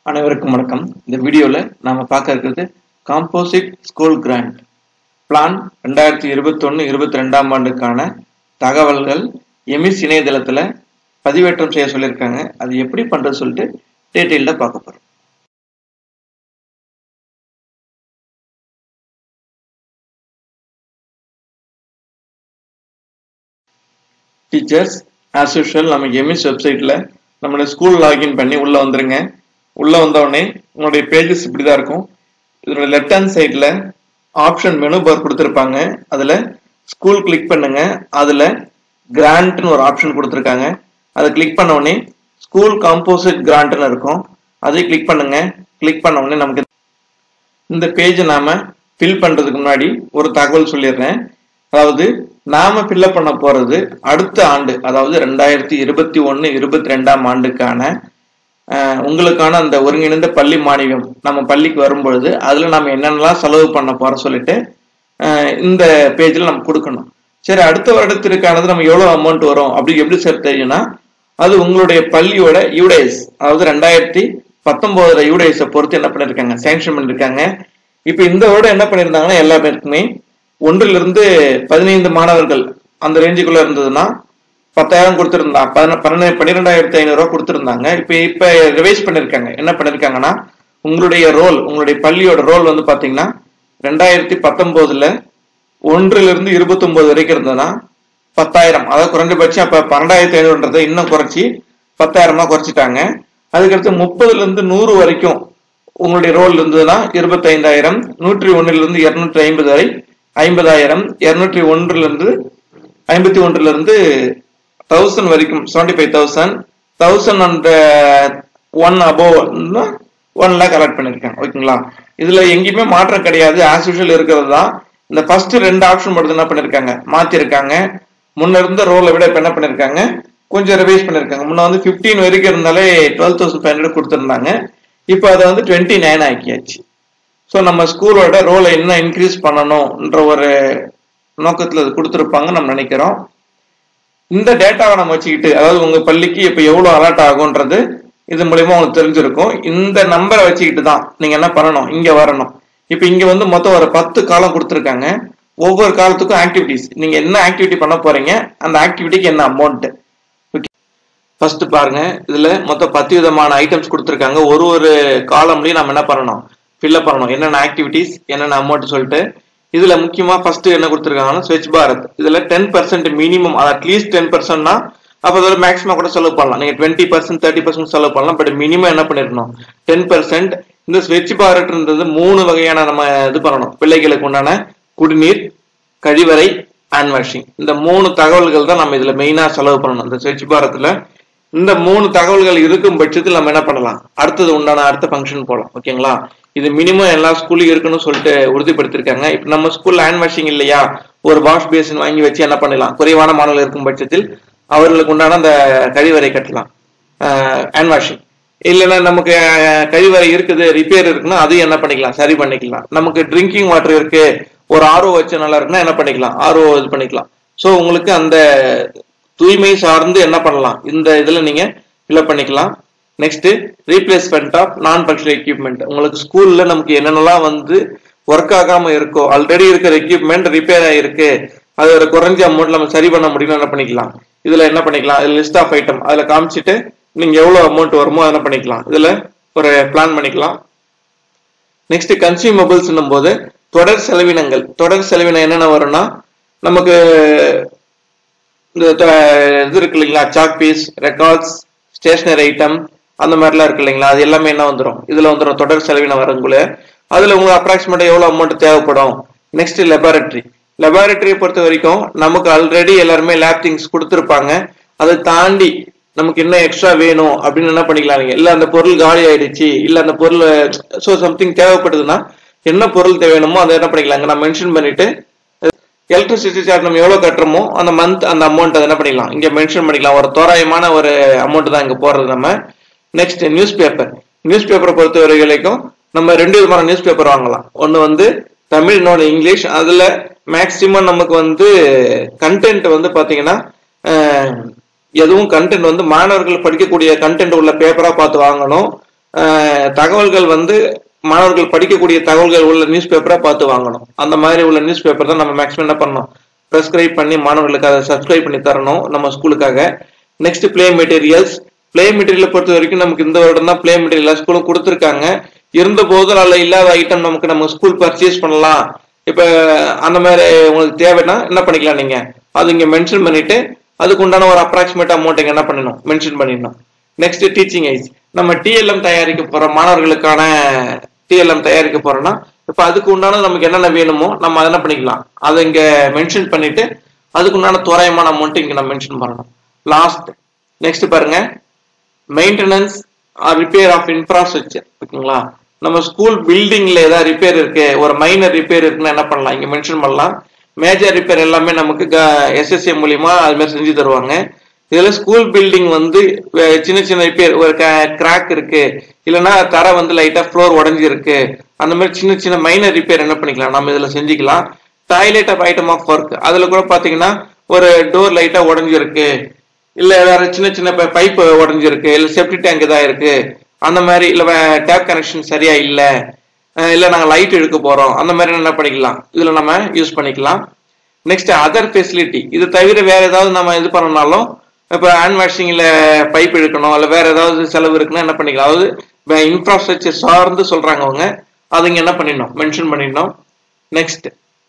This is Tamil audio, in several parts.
அனைவருக்கும் வணக்கம் இந்த வீடியோவில் நாம பார்க்க இருக்கிறது காம்போசிட் ஸ்கூல் கிராண்ட் பிளான் ரெண்டாயிரத்தி இருபத்தொன்னு இருபத்தி ரெண்டாம் ஆண்டுக்கான தகவல்கள் எமிஸ் இணையதளத்தில் பதிவேற்றம் செய்ய சொல்லியிருக்காங்க அது எப்படி பண்றது சொல்லிட்டு டீட்டெயில்டாக பார்க்க போகிறோம் டீச்சர்ஸ் ஆஸ் யூஷுவல் நம்ம எமிஸ் வெப்சைட்டில் நம்மளோட ஸ்கூல் லாகின் பண்ணி உள்ளே வந்துருங்க உள்ளே வந்தோடனே உங்களுடைய பேஜஸ் இப்படி தான் இருக்கும் இதோட லெஃப்ட் ஹேண்ட் சைடில் ஆப்ஷன் மெனு பார் கொடுத்துருப்பாங்க அதில் ஸ்கூல் கிளிக் பண்ணுங்க அதில் கிராண்ட்னு ஒரு ஆப்ஷன் கொடுத்துருக்காங்க அதை கிளிக் பண்ண உடனே ஸ்கூல் காம்போசிட் கிராண்ட்னு இருக்கும் அதை கிளிக் பண்ணுங்க கிளிக் பண்ண உடனே நமக்கு இந்த பேஜை நாம ஃபில் பண்றதுக்கு முன்னாடி ஒரு தகவல் சொல்லிடுறேன் அதாவது நாம ஃபில்அப் பண்ண போறது அடுத்த ஆண்டு அதாவது ரெண்டாயிரத்தி இருபத்தி ஒன்னு இருபத்தி ரெண்டாம் ஆண்டுக்கான அஹ், உங்களுக்கான அந்த ஒருங்கிணைந்த பள்ளி மானியம் நம்ம பள்ளிக்கு வரும்பொழுது அதுல நம்ம என்னென்னலாம் செலவு பண்ண போறோம் சொல்லிட்டு அஹ், இந்த பேஜ்ல நம்ம கொடுக்கணும் சரி அடுத்த வருடத்திற்கானது நம்ம எவ்வளவு அமௌண்ட் வரும் அப்படி எப்படி சார் தெரியும்னா அது உங்களுடைய பள்ளியோட யூடைஸ் அதாவது ரெண்டாயிரத்தி பத்தொன்பதுல யூடைஸை பொறுத்து என்ன பண்ணிருக்காங்க சேங்ஷன் பண்ணிருக்காங்க இப்ப இந்த வருடம் என்ன பண்ணிருந்தாங்கன்னா எல்லா பேருக்குமே ஒன்றுல இருந்து பதினைந்து மாணவர்கள் அந்த ரேஞ்சுக்குள்ள இருந்ததுன்னா பத்தாயிரம் கொடுத்திருந்தா பன்னெண்டு பன்னிரெண்டாயிரத்தி ஐநூறு ரூபாய் கொடுத்திருந்தாங்க இப்ப இப்ப ரிவைஸ் பண்ணிருக்காங்க என்ன பண்ணிருக்காங்கன்னா உங்களுடைய ரோல் உங்களுடைய பள்ளியோட ரோல் வந்து பாத்தீங்கன்னா ரெண்டாயிரத்தி பத்தொன்பதுல ஒன்றுல இருந்து இருபத்தி ஒன்பது வரைக்கும் இருந்ததுன்னா பத்தாயிரம் அதாவது குறைஞ்சபட்சம் அப்ப பன்னெண்டாயிரத்தி ஐநூறுன்றதை இன்னும் குறைச்சி பத்தாயிரமா குறைச்சிட்டாங்க அதுக்கடுத்து முப்பதுல இருந்து நூறு வரைக்கும் உங்களுடைய ரோல் இருந்ததுன்னா இருபத்தைந்தாயிரம் நூற்றி ஒண்ணுல இருந்து இருநூற்றி ஐம்பது வரை ஐம்பதாயிரம் இருநூற்றி ஒன்றுல இருந்து ஐம்பத்தி ஒன்றுல இருந்து தௌசண்ட் வரைக்கும் seventy five thousand thousand and one above one lakh allot பண்ணிருக்காங்க ஓகேங்களா இதுல எங்கேயுமே மாற்றம் கிடையாது ஆஸ் யூஷுவல் இருக்கிறது தான் இந்த ஃபர்ஸ்ட் ரெண்டு ஆப்ஷன் மட்டும் என்ன பண்ணிருக்காங்க மாத்திருக்காங்க முன்ன இருந்த ரோலை விட இப்ப என்ன பண்ணிருக்காங்க கொஞ்சம் ரிவைஸ் பண்ணிருக்காங்க முன்ன வந்து 15 வரைக்கும் இருந்தாலே டுவெல் தௌசண்ட் ஃபைவ் ஹண்ட்ரட் கொடுத்துருந்தாங்க இப்போ அதை வந்து டுவெண்ட்டி நைன் ஆக்கியாச்சு ஸோ நம்ம ஸ்கூலோட ரோலை என்ன இன்க்ரீஸ் பண்ணணும்ன்ற ஒரு நோக்கத்தில் அது கொடுத்துருப்பாங்க நம்ம நினைக்கிறோம் இந்த டேட்டாவை நம்ம வச்சுக்கிட்டு அதாவது உங்க பள்ளிக்கு இப்போ எவ்வளோ அலர்ட் ஆகுன்றது இது மூலியமா உங்களுக்கு தெரிஞ்சிருக்கும் இந்த நம்பரை வச்சுக்கிட்டு தான் நீங்க என்ன பண்ணணும் இங்க வரணும் இப்போ இங்க வந்து மொத்தம் ஒரு பத்து காலம் கொடுத்துருக்காங்க ஒவ்வொரு காலத்துக்கும் ஆக்டிவிட்டிஸ் நீங்க என்ன ஆக்டிவிட்டி பண்ண போறீங்க அந்த ஆக்டிவிட்டிக்கு என்ன அமௌண்ட் ஃபர்ஸ்ட் பாருங்க இதுல மொத்தம் பத்து விதமான ஐட்டம்ஸ் கொடுத்துருக்காங்க ஒரு ஒரு காலம்லயும் நம்ம என்ன பண்ணணும் ஃபில்அப் பண்ணணும் என்னென்ன ஆக்டிவிட்டிஸ் என்னென்ன அமௌண்ட் சொல்லிட்டு இதுல முக்கியமா ஃபர்ஸ்ட் என்ன கொடுத்துருக்காங்கன்னா ஸ்வச் பாரத் இதுல ten percent minimum at least ten பர்சன்ட்னா அப்போ அதில் மேக்ஸிமம் கூட செலவு பண்ணலாம் நீங்க டுவெண்ட்டி பர்சன்ட் தேர்ட்டி பர்சன்ட் செலவு பண்ணலாம் பட் மினிமம் என்ன பண்ணிருக்கணும் டென் பர்சன்ட் இந்த ஸ்வச் பாரத்ன்றது மூணு வகையான நம்ம இது பண்ணணும் பிள்ளைகளுக்கு உண்டான குடிநீர் கழிவறை ஹேண்ட் வாஷிங் இந்த மூணு தகவல்கள் தான் நம்ம இதுல மெயினா செலவு பண்ணணும் இந்த ஸ்வச் பாரத்ல இந்த மூணு தகவல்கள் இருக்கும் பட்சத்தில் நம்ம என்ன பண்ணலாம் அடுத்தது உண்டான அடுத்த ஃபங்க்ஷன் போகலாம் ஓகேங்களா இது மினிமம் எல்லா ஸ்கூல்லையும் இருக்குன்னு சொல்லிட்டு உறுதிப்படுத்திருக்காங்க இப்போ நம்ம ஸ்கூல்ல ஹேண்ட் வாஷிங் இல்லையா ஒரு வாஷ் பேசின் வாங்கி வச்சு என்ன பண்ணலாம் குறைவான மாணவர்கள் இருக்கும் பட்சத்தில் அவர்களுக்கு உண்டான அந்த கழிவறை கட்டலாம் ஹேண்ட் வாஷிங் இல்லைன்னா நமக்கு அஹ், கழிவறை இருக்குது ரிப்பேர் இருக்குன்னா அதையும் என்ன பண்ணிக்கலாம் சரி பண்ணிக்கலாம் நமக்கு ட்ரிங்கிங் வாட்டர் இருக்கு ஒரு ஆர்ஓ வச்சு நல்லா இருக்குன்னா என்ன பண்ணிக்கலாம் ஆர்ஓ இது பண்ணிக்கலாம் ஸோ உங்களுக்கு அந்த தூய்மை சார்ந்து என்ன பண்ணலாம் இந்த இதுல நீங்க ஃபில்அப் பண்ணிக்கலாம் next replacement of non functional equipment உங்களுக்கு ஸ்கூல்ல நமக்கு என்னென்னலாம் வந்து ஒர்க் ஆகாம இருக்கோ ஆல்ரெடி இருக்கிற எக்யூப்மெண்ட் ரிப்பேர் ஆயிருக்கு அது ஒரு குறைஞ்ச அமௌண்ட் நம்ம சரி பண்ண முடியும்னு என்ன பண்ணிக்கலாம் இதுல என்ன பண்ணிக்கலாம் லிஸ்ட் ஆஃப் ஐட்டம் அதுல காமிச்சிட்டு நீங்க எவ்வளவு அமௌண்ட் வருமோ அதை என்ன பண்ணிக்கலாம் இதுல ஒரு பிளான் பண்ணிக்கலாம் நெக்ஸ்ட் கன்சியூமபிள்ஸ் போது தொடர் செலவினங்கள் தொடர் செலவினம் என்னென்ன வரும்னா நமக்கு இந்த த- இது இருக்கு இல்லைங்களா chalk piece records stationery item அந்த மாதிரிலாம் இருக்கு இல்லைங்களா அது எல்லாமே என்ன வந்துடும் இதுல வந்துடும் தொடர் செலவினம் வரங்குள்ள அதுல உங்களுக்கு அப்ராக்சிமேட்டா எவ்வளவு அமௌண்ட் தேவைப்படும் நெக்ஸ்ட் லெபார்டரி லெபார்டரியை பொறுத்த வரைக்கும் நமக்கு ஆல்ரெடி எல்லாருமே லேப் திங்ஸ் கொடுத்துருப்பாங்க அதை தாண்டி நமக்கு என்ன எக்ஸ்ட்ரா வேணும் அப்படின்னு என்ன பண்ணிக்கலாம் நீங்க இல்ல அந்த பொருள் காலி ஆயிடுச்சு இல்ல அந்த பொருள் ஸோ சம்திங் தேவைப்படுதுன்னா என்ன பொருள் தேவைணுமோ அதை என்ன பண்ணிக்கலாங்க நான் மென்ஷன் பண்ணிட்டு எலக்ட்ரிசிட்டி சார்ஜ் நம்ம எவ்வளவு கட்டுறோமோ அந்த மந்த் அந்த அமௌண்ட் அதை என்ன பண்ணிக்கலாம் இங்க மென்ஷன் பண்ணிக்கலாம் ஒரு தோராயமான ஒரு அமௌண்ட் தான் இங்க போடுறது நம்ம நெக்ஸ்ட் நியூஸ் பேப்பர் நியூஸ் பேப்பரை பொறுத்த வரைக்கும் நம்ம ரெண்டு விதமான நியூஸ் பேப்பர் வாங்கலாம் ஒன்னு வந்து தமிழ் இன்னொன்று இங்கிலீஷ் அதுல மேக்சிமம் நமக்கு வந்து கண்டென்ட் வந்து பாத்தீங்கன்னா எதுவும் கண்டென்ட் வந்து மாணவர்கள் படிக்கக்கூடிய கண்டென்ட் உள்ள பேப்பரா பார்த்து வாங்கணும் அஹ் தகவல்கள் வந்து மாணவர்கள் படிக்கக்கூடிய தகவல்கள் உள்ள நியூஸ் பேப்பரா பார்த்து வாங்கணும் அந்த மாதிரி உள்ள நியூஸ் பேப்பர் தான் நம்ம மேக்ஸிமம் என்ன பண்ணணும் ப்ரெஸ்கிரைப் பண்ணி மாணவர்களுக்கு அதை சப்ஸ்கிரைப் பண்ணி தரணும் நம்ம ஸ்கூலுக்காக next play materials play material பொறுத்த வரைக்கும் நமக்கு இந்த வருடம் தான் பிளே மெட்டீரியல் ஸ்கூலும் கொடுத்துருக்காங்க இருந்த போது அதில் இல்லாத ஐட்டம் நமக்கு நம்ம ஸ்கூல் பர்ச்சேஸ் பண்ணலாம் இப்போ அந்த மாதிரி உங்களுக்கு தேவைன்னா என்ன பண்ணிக்கலாம் நீங்க அது இங்க மென்ஷன் பண்ணிட்டு அதுக்கு உண்டான ஒரு அப்ராக்சிமேட் அமௌண்ட் இங்க என்ன பண்ணணும் மென்ஷன் பண்ணிடணும் நெக்ஸ்ட் டீச்சிங் ஐஸ் நம்ம டிஎல்எம் தயாரிக்க போற மாணவர்களுக்கான டிஎல்எம் தயாரிக்க போறோம்னா இப்போ அதுக்கு உண்டான நமக்கு என்னென்ன வேணுமோ நம்ம அதை என்ன பண்ணிக்கலாம் அதை இங்க மென்ஷன் பண்ணிட்டு அதுக்கு உண்டான தோராயமான அமௌண்ட் இங்க நம்ம மென்ஷன் பண்ணணும் லாஸ்ட் நெக்ஸ்ட் பாருங்க மெயின்டெனன்ஸ் ரிப்பேர் ஆஃப் இன்ஃப்ராஸ்ட்ரக்சர் ஓகேங்களா நம்ம ஸ்கூல் பில்டிங்ல ஏதாவது ரிப்பேர் இருக்கு ஒரு மைனர் ரிப்பேர் இருக்குன்னா என்ன பண்ணலாம் இங்க மென்ஷன் பண்ணலாம் மேஜர் ரிப்பேர் எல்லாமே நமக்கு எஸ்எஸ்ஏ மூலியமா அது மாதிரி செஞ்சு தருவாங்க இதுல ஸ்கூல் பில்டிங் வந்து அஹ், சின்ன சின்ன ரிப்பேர் ஒரு கிராக் இருக்கு இல்லைன்னா தரை வந்து லைட்டா ஃப்ளோர் உடஞ்சி இருக்கு அந்த மாதிரி சின்ன சின்ன மைனர் ரிப்பேர் என்ன பண்ணிக்கலாம் நம்ம இதுல செஞ்சுக்கலாம் toilet of item of work அதுல கூட பாத்தீங்கன்னா ஒரு டோர் லைட்டா உடஞ்சிருக்கு இல்ல வேற சின்ன சின்ன பைப் உடஞ்சிருக்கு இல்ல செப்டி டேங்க் இதா இருக்கு அந்த மாதிரி இல்ல டேப் கனெக்ஷன் சரியா இல்ல அஹ் இல்ல நாங்க லைட் எடுக்க போறோம் அந்த மாதிரி என்ன பண்ணிக்கலாம் இதுல நம்ம யூஸ் பண்ணிக்கலாம் நெக்ஸ்ட் அதர் ஃபெசிலிட்டி இது தவிர வேற ஏதாவது நம்ம இது பண்ணனாலும் இப்போ ஹேண்ட் வாஷிங்ல பைப் இழுக்கணும் இல்ல வேற ஏதாவது செலவு இருக்குன்னா என்ன பண்ணிக்கலாம் அதாவது இன்ஃப்ராஸ்ட்ரக்சர் சார்ந்து சொல்றாங்க அவங்க அது இங்க என்ன பண்ணிடணும் மென்ஷன் பண்ணிடணும் நெக்ஸ்ட்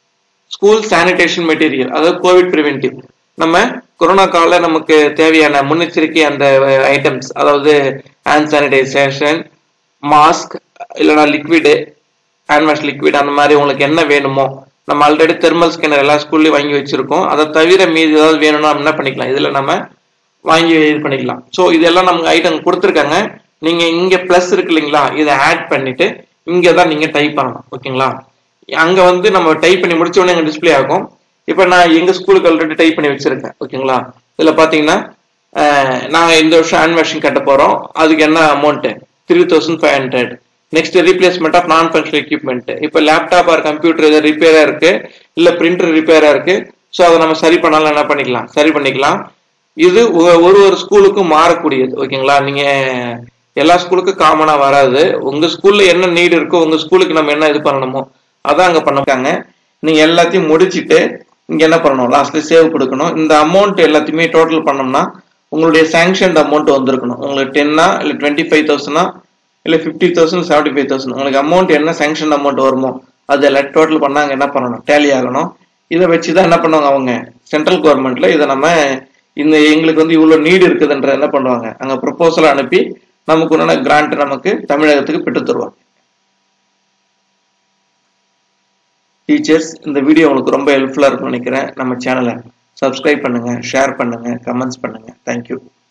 ஸ்கூல் சானிடேஷன் மெட்டீரியல் அதாவது கோவிட் ப்ரிவென்டிவ் நம்ம கொரோனா காலில் நமக்கு தேவையான முன்னெச்சரிக்கை அந்த ஐட்டம்ஸ் அதாவது ஹேண்ட் சானிடைசேஷன் மாஸ்க் இல்லைனா லிக்விடு ஹேண்ட் வாஷ் லிக்விட் அந்த மாதிரி உங்களுக்கு என்ன வேணுமோ நம்ம ஆல்ரெடி தெர்மல் ஸ்கேனர் எல்லா ஸ்கூல்லையும் வாங்கி வச்சிருக்கோம் அதை தவிர மீதி ஏதாவது வேணும்னா நம்ம என்ன பண்ணிக்கலாம் இதில் நம்ம வாங்கி இது பண்ணிக்கலாம் ஸோ இதெல்லாம் நமக்கு ஐட்டம் கொடுத்துருக்காங்க நீங்க இங்க ப்ளஸ் இருக்கு இல்லைங்களா இதை ஆட் பண்ணிட்டு இங்க தான் நீங்க டைப் பண்ணணும் ஓகேங்களா அங்க வந்து நம்ம டைப் பண்ணி முடிச்ச உடனே டிஸ்ப்ளே ஆகும் இப்போ நான் எங்க ஸ்கூலுக்கு ஆல்ரெடி டைப் பண்ணி வச்சிருக்கேன் ஓகேங்களா இதுல பாத்தீங்கன்னா அஹ், நாங்க இந்த வருஷம் ஹேண்ட் வாஷிங் கட்ட போறோம் அதுக்கு என்ன amount three thousand five hundred next replacement of non functional equipment இப்போ லேப்டாப் ஆர் கம்ப்யூட்டர் எதாவது ரிப்பேரா இருக்கு இல்ல பிரிண்டர் ரிப்பேரா இருக்கு ஸோ அதை நம்ம சரி பண்ணாலும் என்ன பண்ணிக்கலாம் சரி பண்ணிக்கலாம் இது ஒ- ஒரு ஒரு ஸ்கூலுக்கும் மாறக்கூடியது ஓகேங்களா நீங்க எல்லா ஸ்கூலுக்கும் காமனா வராது உங்க ஸ்கூல்ல என்ன நீடு இருக்கோ உங்க ஸ்கூலுக்கு நம்ம என்ன இது பண்ணணுமோ அதான் அங்க பண்ணிருக்காங்க நீங்க எல்லாத்தையும் முடிச்சிட்டு இங்க என்ன பண்ணணும் லாஸ்ட்ல சேவ் கொடுக்கணும் இந்த அமௌண்ட் எல்லாத்தையுமே டோட்டல் பண்ணோம்னா உங்களுடைய சாங்ஷன் அமௌண்ட் வந்திருக்கணும் உங்களுக்கு டென்னா இல்ல டுவெண்ட்டி ஃபைவ் தௌசண்டா இல்ல fifty thousand seventy five thousand உங்களுக்கு அமௌண்ட் என்ன சாங்ஷன் அமௌண்ட் வருமோ அது எல்லாம் டோட்டல் பண்ணாங்க என்ன பண்ணணும் டேலி ஆகணும் இதை வச்சு தான் என்ன பண்ணுவாங்க அவங்க சென்ட்ரல் கவர்மெண்ட்ல இதை நம்ம இந்த எங்களுக்கு வந்து இவ்வளவு நீடு இருக்குதுன்ற என்ன பண்ணுவாங்க அங்க ப்ரொபோசல் அனுப்பி நமக்கு உண்டான கிராண்ட் நமக்கு தமிழகத்துக்கு பெற்று தருவாங்க டீச்சர்ஸ் இந்த வீடியோ உங்களுக்கு ரொம்ப ஹெல்ப்ஃபுல்லா இருக்கும்னு நினைக்கிறேன் நம்ம சேனலை சப்ஸ்கிரைப் பண்ணுங்க ஷேர் பண்ணுங்க கமெண்ட்ஸ் பண்ணுங்க தேங்க்யூ